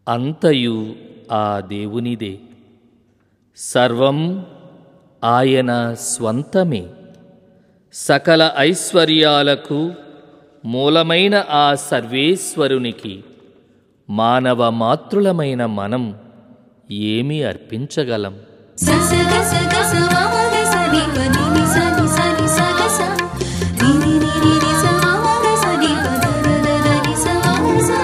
అంతయు ఆ దేవునిదే సర్వం ఆయన స్వంతమే సకల ఐశ్వర్యాలకు మూలమైన ఆ సర్వేశ్వరునికి మానవ మాతృలమైన మనం ఏమి అర్పించగలం స స గ స గ స మ మ గ స ని ప ని ని స ని స ని స గ స ని ని ని ని ని స మ మ గ స ని ప ద ద ద ద ని స మ గ స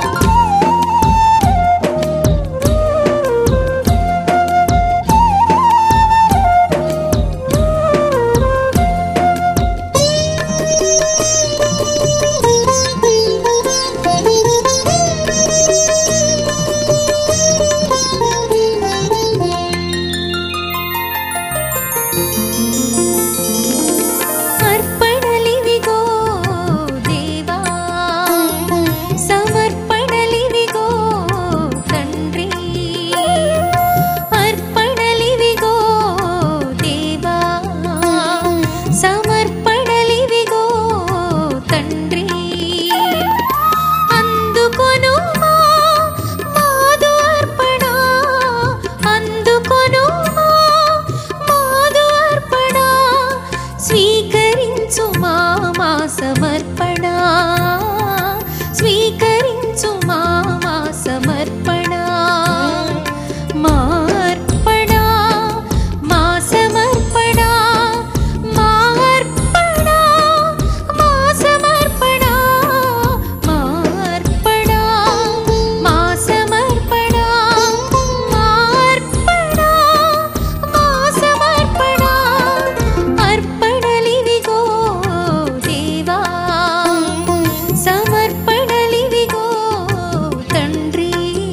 అర్పణలివిగో దేవా సమర్పణలివిగో తండ్రి అర్పణలివిగో దేవా సమర్పణలివిగో తండ్రి అందుకొను మా మాదు అర్పణ అందుకొను మా మాదు అర్పణ స్వీకరించు మా మా సమర్పణ స్వీకరించు మా మా సమర్పణ మా అర్పణ మా సమర్పణ మా అర్పణ మా సమర్పణ మా అర్పణ మా సమర్పణ మా అర్పణ మా సమర్పణ అర్పణలివిగో దేవా సమర్పణలివిగో తండ్రి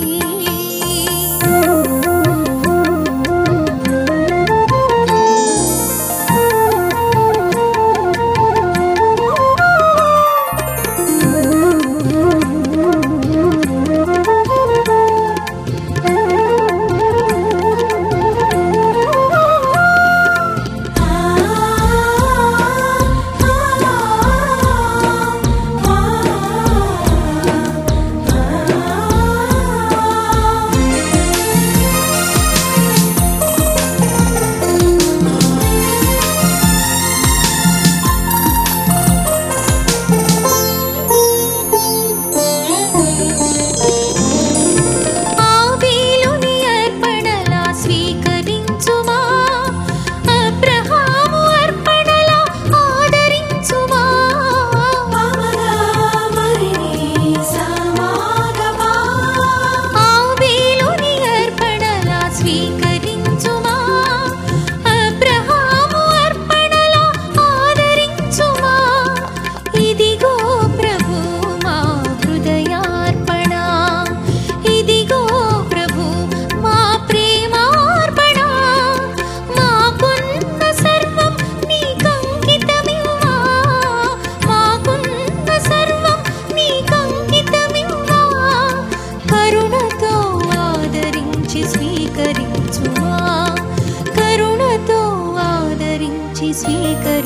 ఆవేలుని అర్పణలా స్వీకరించుమా అబ్రహాము అర్పణలా ఆదరించుమా ఆవేలుని అర్పణలా స్వీకరించుమా అబ్రహాము అర్పణలా ఆదరించుమా ఇదిగో ప్రభు మా హృదయార్పణ ఇదిగో ప్రభు మా ప్రేమార్పణ మాకున్న సర్వం నీకంకితమివ్వా మాకున్న సర్వం నీకంకితమివ్వా కరుణతో ఆదరించి స్వీకరించుమా కరుణతో ఆదరించి స్వీకరించుమా